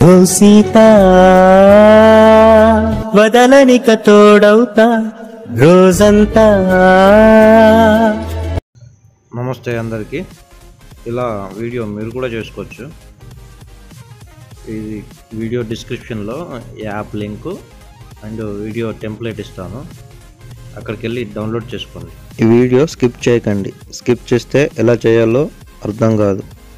ఓ సీత వదలనిక తోడవుతా రోజంతా నమస్తే అందరికీ ఇలా వీడియో మీరు కూడా చేసుకోవచ్చు ఇది వీడియో డిస్క్రిప్షన్లో app link and video template ఇస్తాను అక్కడికి వెళ్ళి డౌన్లోడ్ చేసుకోండి ఈ వీడియో స్కిప్ చేయకండి స్కిప్ చేస్తే ఎలా చేయాలో అర్థం కాదు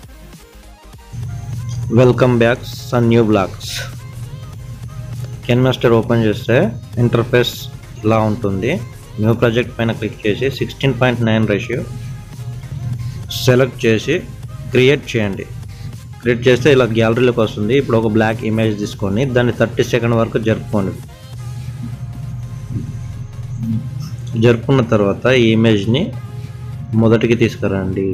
welcome back sun new blogs KineMaster open చేస్తే ఇంటర్ఫేస్ ఇలా ఉంటుంది న్యూ ప్రాజెక్ట్ పైన క్లిక్ చేసి sixteen point nine ratio select చేసి క్రియేట్ చేయండి క్రియేట్ చేస్తే ఇలా గ్యాలరీలోకి వస్తుంది ఇప్పుడు ఒక బ్లాక్ ఇమేజ్ తీసుకొని దాన్ని థర్టీ సెకండ్ వరకు జరుపుకోండి జరుపుకున్న తర్వాత ఈ ఇమేజ్ని మొదటికి తీసుకురండి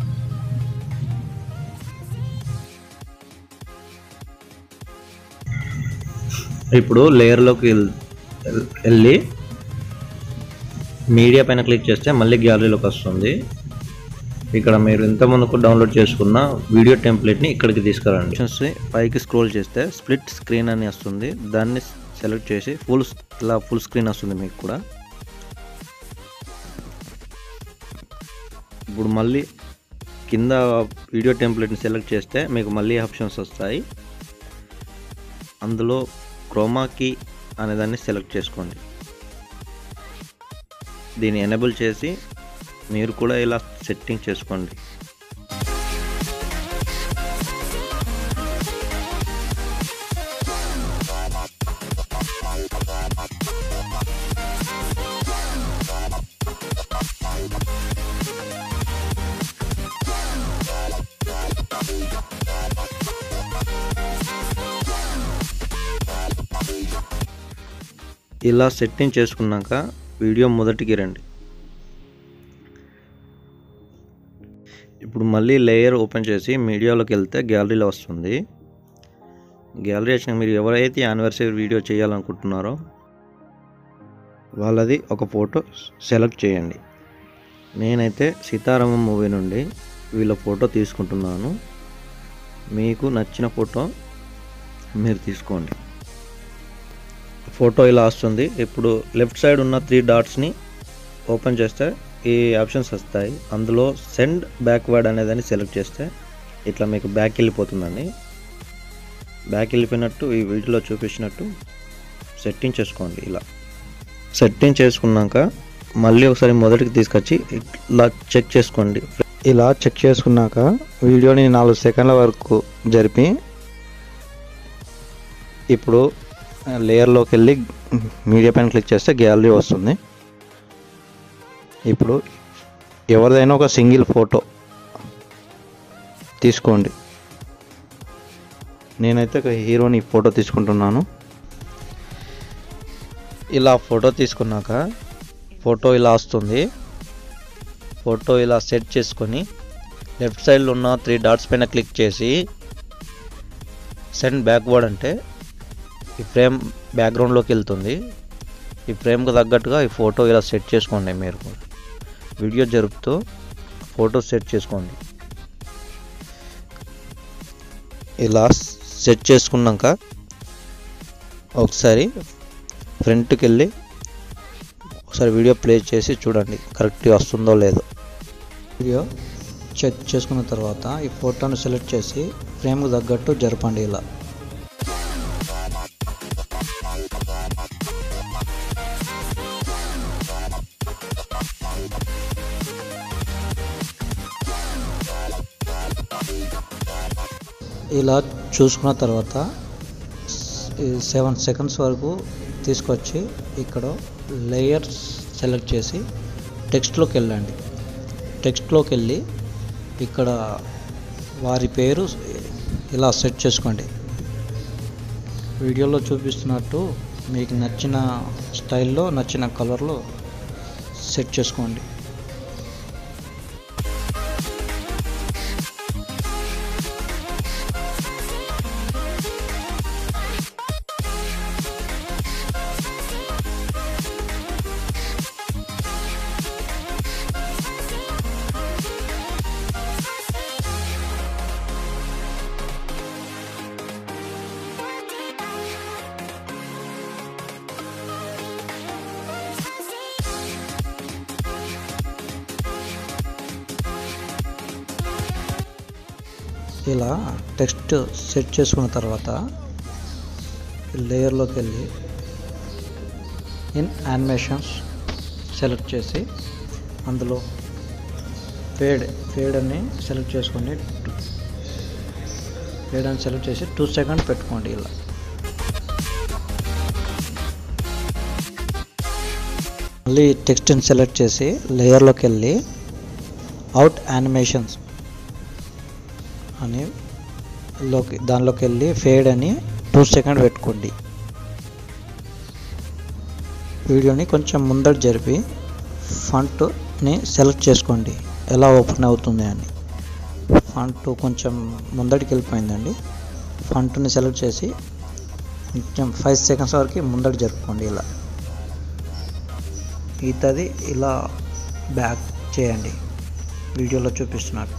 ఇప్పుడు లేయర్లోకి వెళ్ళి మీడియా పైన క్లిక్ చేస్తే మళ్ళీ గ్యాలరీలోకి వస్తుంది ఇక్కడ మీరు ఇంతకుముందుకు డౌన్లోడ్ చేసుకున్న వీడియో టెంప్లెట్ని ఇక్కడికి తీసుకురండి చూసి పైకి స్క్రోల్ చేస్తే స్ప్లిట్ స్క్రీన్ అని వస్తుంది దాన్ని సెలెక్ట్ చేసి ఫుల్ ఇలా ఫుల్ స్క్రీన్ వస్తుంది మీకు కూడా ఇప్పుడు మళ్ళీ కింద వీడియో టెంప్లెట్ని సెలెక్ట్ చేస్తే మీకు మళ్ళీ ఆప్షన్స్ వస్తాయి అందులో క్రోమాకి అనే దాన్ని సెలెక్ట్ చేసుకోండి దీన్ని ఎనేబుల్ చేసి మీరు కూడా ఇలా సెట్టింగ్ చేసుకోండి ఇలా సెట్టింగ్ చేసుకున్నాక వీడియో మొదటికి రండి ఇప్పుడు మళ్ళీ లేయర్ ఓపెన్ చేసి మీడియాలోకి వెళ్తే గ్యాలరీలో వస్తుంది గ్యాలరీ వచ్చిన మీరు ఎవరైతే యానివర్సరీ వీడియో చేయాలనుకుంటున్నారో వాళ్ళది ఒక ఫోటో సెలెక్ట్ చేయండి నేనైతే సీతారామం మూవీ నుండి వీళ్ళ ఫోటో తీసుకుంటున్నాను మీకు నచ్చిన ఫోటో మీరు తీసుకోండి ఫోటో ఇలా వస్తుంది ఇప్పుడు లెఫ్ట్ సైడ్ ఉన్న త్రీ డాట్స్ని ఓపెన్ చేస్తే ఈ ఆప్షన్స్ వస్తాయి అందులో సెండ్ బ్యాక్వర్డ్ అనేదాన్ని సెలెక్ట్ చేస్తే ఇట్లా మీకు బ్యాక్ వెళ్ళిపోతుందండి బ్యాక్ వెళ్ళిపోయినట్టు ఈ వీడియోలో చూపించినట్టు సెట్టింగ్ చేసుకోండి ఇలా సెట్టింగ్ చేసుకున్నాక మళ్ళీ ఒకసారి మొదటికి తీసుకొచ్చి ఇలా చెక్ చేసుకోండి ఇలా చెక్ చేసుకున్నాక వీడియోని నాలుగు సెకండ్ల వరకు జరిపి ఇప్పుడు లేయర్లోకి వెళ్ళి మీడియా పైన క్లిక్ చేస్తే గ్యాలరీ వస్తుంది ఇప్పుడు ఎవరిదైనా ఒక సింగిల్ ఫోటో తీసుకోండి నేనైతే ఒక హీరోని ఫోటో తీసుకుంటున్నాను ఇలా ఫోటో తీసుకున్నాక ఫోటో ఇలా వస్తుంది ఫోటో ఇలా సెట్ చేసుకొని లెఫ్ట్ సైడ్లో ఉన్న త్రీ డాట్స్ పైన క్లిక్ చేసి సెండ్ బ్యాక్వర్డ్ అంటే ఈ ఫ్రేమ్ బ్యాక్గ్రౌండ్లోకి వెళ్తుంది ఈ ఫ్రేమ్కి తగ్గట్టుగా ఈ ఫోటో ఇలా సెట్ చేసుకోండి మీరు కూడా వీడియో జరుపుతూ ఫోటో సెట్ చేసుకోండి ఇలా సెట్ చేసుకున్నాక ఒకసారి ఫ్రంట్కి వెళ్ళి ఒకసారి వీడియో ప్లే చేసి చూడండి కరెక్ట్గా వస్తుందో లేదో వీడియో చెక్ చేసుకున్న తర్వాత ఈ ఫోటోను సెలెక్ట్ చేసి ఫ్రేమ్కి తగ్గట్టు జరపండి ఇలా ఇలా చూసుకున్న తర్వాత సెవెన్ సెకండ్స్ వరకు తీసుకొచ్చి ఇక్కడ లేయర్స్ సెలెక్ట్ చేసి టెక్స్ట్లోకి వెళ్ళండి టెక్స్ట్లోకి వెళ్ళి ఇక్కడ వారి పేరు ఇలా సెట్ చేసుకోండి వీడియోలో చూపిస్తున్నట్టు మీకు నచ్చిన స్టైల్లో నచ్చిన కలర్లో సెట్ చేసుకోండి ఇలా టెక్స్ట్ సెట్ చేసుకున్న తర్వాత లేయర్లోకి వెళ్ళి ఇన్ యానిమేషన్స్ సెలెక్ట్ చేసి అందులో ఫేడ్ ఫేడ్ అని సెలెక్ట్ చేసుకొని ఫేడ్ అని సెలెక్ట్ చేసి టూ సెకండ్ పెట్టుకోండి ఇలా మళ్ళీ టెక్స్ట్ని సెలెక్ట్ చేసి లేయర్లోకి వెళ్ళి అవుట్ యానిమేషన్స్ అని లోకి దానిలోకి వెళ్ళి ఫేడ్ అని టూ సెకండ్ పెట్టుకోండి వీడియోని కొంచెం ముందర జరిపి ఫంట్ని సెలెక్ట్ చేసుకోండి ఎలా ఓపెన్ అవుతుంది అని ఫంట్ కొంచెం ముందడికి వెళ్ళిపోయిందండి ఫంట్ని సెలెక్ట్ చేసి కొంచెం ఫైవ్ సెకండ్స్ వరకు ముందడి జరుపుకోండి ఇలా ఈతది ఇలా బ్యాక్ చేయండి వీడియోలో చూపిస్తున్నట్టు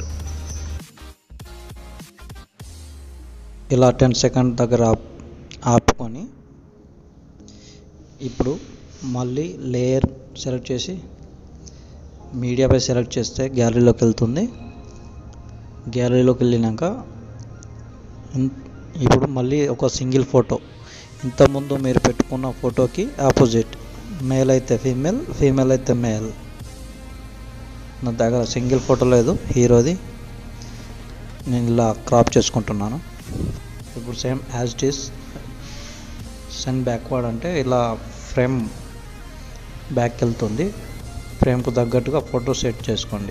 ఇలా టెన్ సెకండ్ దగ్గర ఆప్- ఆపుకొని ఇప్పుడు మళ్ళీ లేయర్ సెలెక్ట్ చేసి మీడియాపై సెలెక్ట్ చేస్తే గ్యాలరీలోకి వెళ్తుంది గ్యాలరీలోకి వెళ్ళినాక ఇన్- ఇప్పుడు మళ్ళీ ఒక సింగిల్ ఫోటో ఇంతకుముందు మీరు పెట్టుకున్న ఫోటోకి ఆపోజిట్ మేల్ అయితే ఫీమేల్ ఫీమేల్ అయితే మేల్ నా దగ్గర సింగిల్ ఫోటో లేదు హీరోది నేను ఇలా క్రాప్ చేసుకుంటున్నాను ఇప్పుడు same as it is send backward అంటే ఇలా ఫ్రేమ్ బ్యాక్ వెళ్తుంది ఫ్రేమ్కు తగ్గట్టుగా ఫోటో సెట్ చేసుకోండి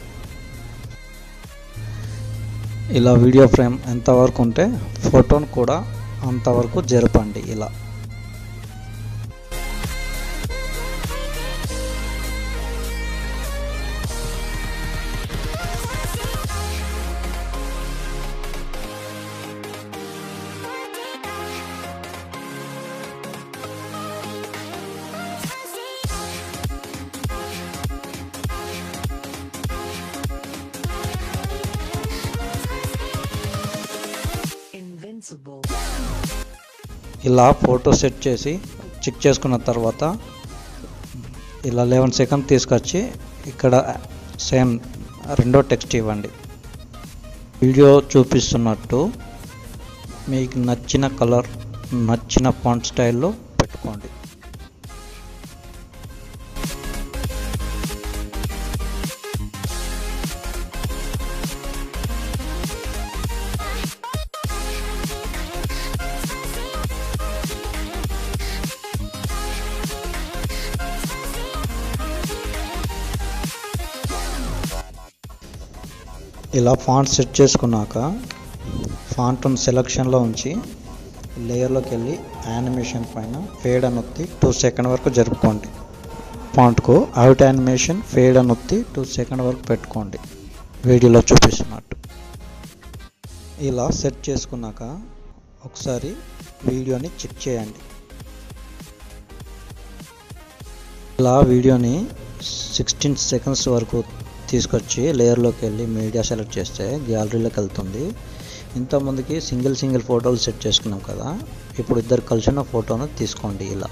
ఇలా వీడియో ఫ్రేమ్ ఎంతవరకు ఉంటే ఫోటోను కూడా అంతవరకు జరపండి ఇలా Invincible. ఇలా ఫోటో సెట్ చేసి చెక్ చేసుకున్న తర్వాత ఇలా లెవెన్ సెకండ్ తీసుకొచ్చి ఇక్కడ సేమ్ రెండో టెక్స్ట్ ఇవ్వండి వీడియో చూపిస్తున్నట్టు మీకు నచ్చిన కలర్ నచ్చిన ఫాంట్ స్టైల్లో పెట్టుకోండి ఇలా ఫాంట్ సెట్ చేసుకున్నాక ఫాంట్ సెలక్షన్లో ఉంచి లేయర్లోకి వెళ్ళి యానిమేషన్ పైన ఫేడ్ అని ఒత్తి టూ సెకండ్ వరకు జరుపుకోండి ఫాంట్కు అవుట్ యానిమేషన్ ఫేడ్ అని ఒత్తి టూ సెకండ్ వరకు పెట్టుకోండి వీడియోలో చూపిస్తున్నట్టు ఇలా సెట్ చేసుకున్నాక ఒకసారి వీడియోని చెక్ చేయండి ఇలా వీడియోని సిక్స్టీన్ సెకండ్స్ వరకు తీసుకొచ్చి లేయర్లోకి వెళ్ళి మీడియా సెలెక్ట్ చేస్తే గ్యాలరీలోకి వెళ్తుంది ఇంతకుముందుకి సింగిల్ సింగిల్ ఫోటోలు సెట్ చేసుకున్నాం కదా ఇప్పుడు ఇద్దరు కలిసిన ఫోటోను తీసుకోండి ఇలా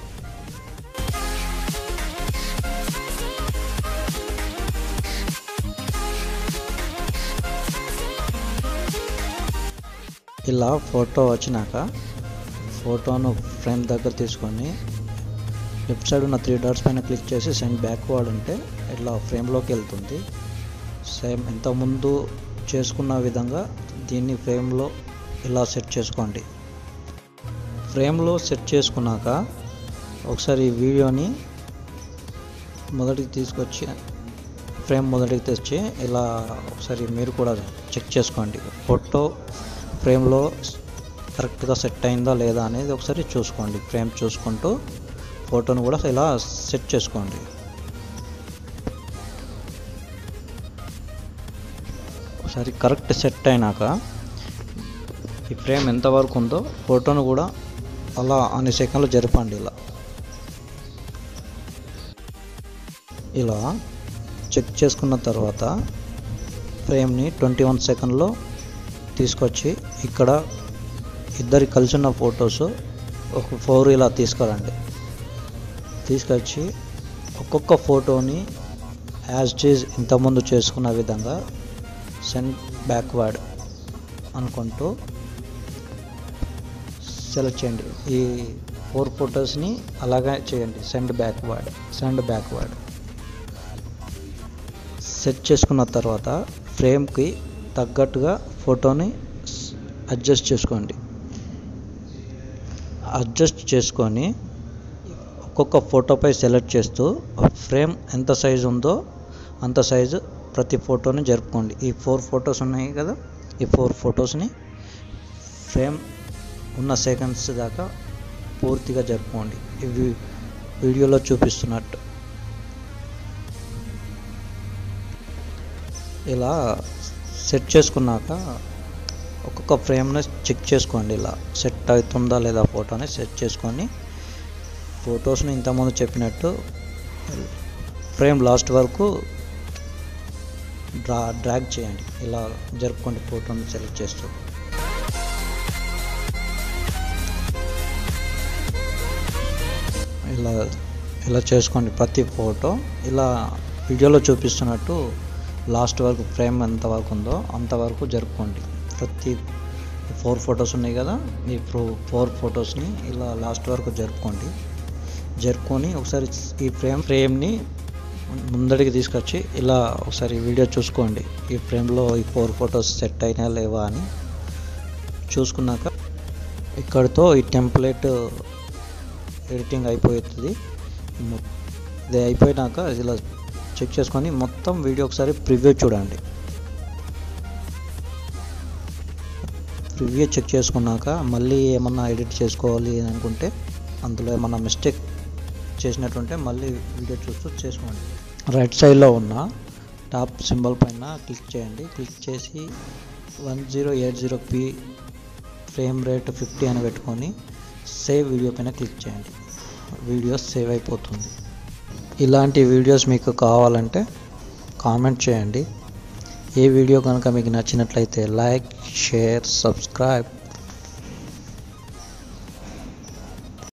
ఇలా ఫోటో వచ్చినాక ఫోటోను ఫ్రేమ్ దగ్గర తీసుకొని లెఫ్ట్ సైడ్ ఉన్న త్రీ డాట్స్ పైన క్లిక్ చేసి సెండ్ బ్యాక్వర్డ్ అంటే ఇట్లా ఫ్రేమ్లోకి వెళ్తుంది సేమ్ ఇంతకుముందు చేసుకున్న విధంగా దీన్ని ఫ్రేమ్లో ఇలా సెట్ చేసుకోండి ఫ్రేమ్లో సెట్ చేసుకున్నాక ఒకసారి ఈ వీడియోని మొదటికి తీసుకొచ్చి ఫ్రేమ్ మొదటికి తెచ్చి ఇలా ఒకసారి మీరు కూడా చెక్ చేసుకోండి ఫోటో ఫ్రేమ్లో కరెక్ట్గా సెట్ అయిందా లేదా అనేది ఒకసారి చూసుకోండి ఫ్రేమ్ చూసుకుంటూ ఫోటోను కూడా ఇలా సెట్ చేసుకోండి ఒకసారి కరెక్ట్ సెట్ అయినాక ఈ ఫ్రేమ్ ఎంతవరకు ఉందో ఫోటోను కూడా అలా అన్ని సెకండ్లు జరపండి ఇలా ఇలా చెక్ చేసుకున్న తర్వాత ఫ్రేమ్ని ట్వంటీ వన్ సెకండ్లో తీసుకొచ్చి ఇక్కడ ఇద్దరి కలిసి ఉన్న ఫొటోస్ ఒక ఫోర్ ఇలా తీసుకురండి తీసుకొచ్చి ఒక్కొక్క ఫోటోని యాజ్ ఇట్ ఈజ్ ఇంతకుముందు చేసుకున్న విధంగా సెండ్ బ్యాక్వర్డ్ అనుకుంటూ సెలెక్ట్ చేయండి ఈ ఫోర్ ఫొటోస్ని అలాగే చేయండి send backward send backward set చేసుకున్న తర్వాత ఫ్రేమ్కి తగ్గట్టుగా ఫోటోని అడ్జస్ట్ చేసుకోండి అడ్జస్ట్ చేసుకొని ఒక్కొక్క ఫోటోపై సెలెక్ట్ చేస్తూ ఫ్రేమ్ ఎంత సైజు ఉందో అంత సైజు ప్రతి ఫోటోని జరుపుకోండి ఈ ఫోర్ ఫొటోస్ ఉన్నాయి కదా ఈ ఫోర్ ఫొటోస్ని ఫ్రేమ్ ఉన్న సెకండ్స్ దాకా పూర్తిగా జరుపుకోండి ఇవి వీడియోలో చూపిస్తున్నట్టు ఇలా సెట్ చేసుకున్నాక ఒక్కొక్క ఫ్రేమ్ని చెక్ చేసుకోండి ఇలా సెట్ అవుతుందా లేదా ఫోటోని సెట్ చేసుకొని ఫొటోస్ని ఇంతకుముందు చెప్పినట్టు ఫ్రేమ్ లాస్ట్ వరకు డ్రా డ్రాగ్ చేయండి ఇలా జరుపుకోండి ఫోటోని సెలెక్ట్ చేస్తూ ఇలా ఇలా చేసుకోండి ప్రతి ఫోటో ఇలా వీడియోలో చూపిస్తున్నట్టు లాస్ట్ వరకు ఫ్రేమ్ ఎంత వరకు ఉందో అంతవరకు జరుపుకోండి ప్రతి ఫోర్ ఫొటోస్ ఉన్నాయి కదా ఈ ఫో ఫోర్ ఫొటోస్ని ఇలా లాస్ట్ వరకు జరుపుకోండి జరుపుకొని ఒకసారి ఈ ఫ్రేమ్ ఫ్రేమ్ని ముందడికి తీసుకొచ్చి ఇలా ఒకసారి వీడియో చూసుకోండి ఈ ఫ్రేమ్లో ఈ ఫోర్ ఫొటోస్ సెట్ అయినా లేవా అని చూసుకున్నాక ఇక్కడితో ఈ టెంప్లెట్ ఎడిటింగ్ అయిపోతుంది మొ- ఇది అయిపోయినాక ఇలా చెక్ చేసుకొని మొత్తం వీడియో ఒకసారి ప్రివ్యూ చూడండి ప్రివ్యూ చెక్ చేసుకున్నాక మళ్ళీ ఏమన్నా ఎడిట్ చేసుకోవాలి అని అనుకుంటే అందులో ఏమన్నా మిస్టేక్ చేసినట్టుంటే మళ్ళీ వీడియో చూస్తూ చేసుకోండి రైట్ సైడ్లో ఉన్న టాప్ సింబల్ పైన క్లిక్ చేయండి క్లిక్ చేసి one zero eight zero P frame rate fifty అని పెట్టుకొని సేవ్ వీడియో పైన క్లిక్ చేయండి వీడియో సేవ్ అయిపోతుంది ఇలాంటి వీడియోస్ మీకు కావాలంటే కామెంట్ చేయండి ఈ వీడియో కనుక మీకు నచ్చినట్లయితే లైక్ షేర్ సబ్స్క్రైబ్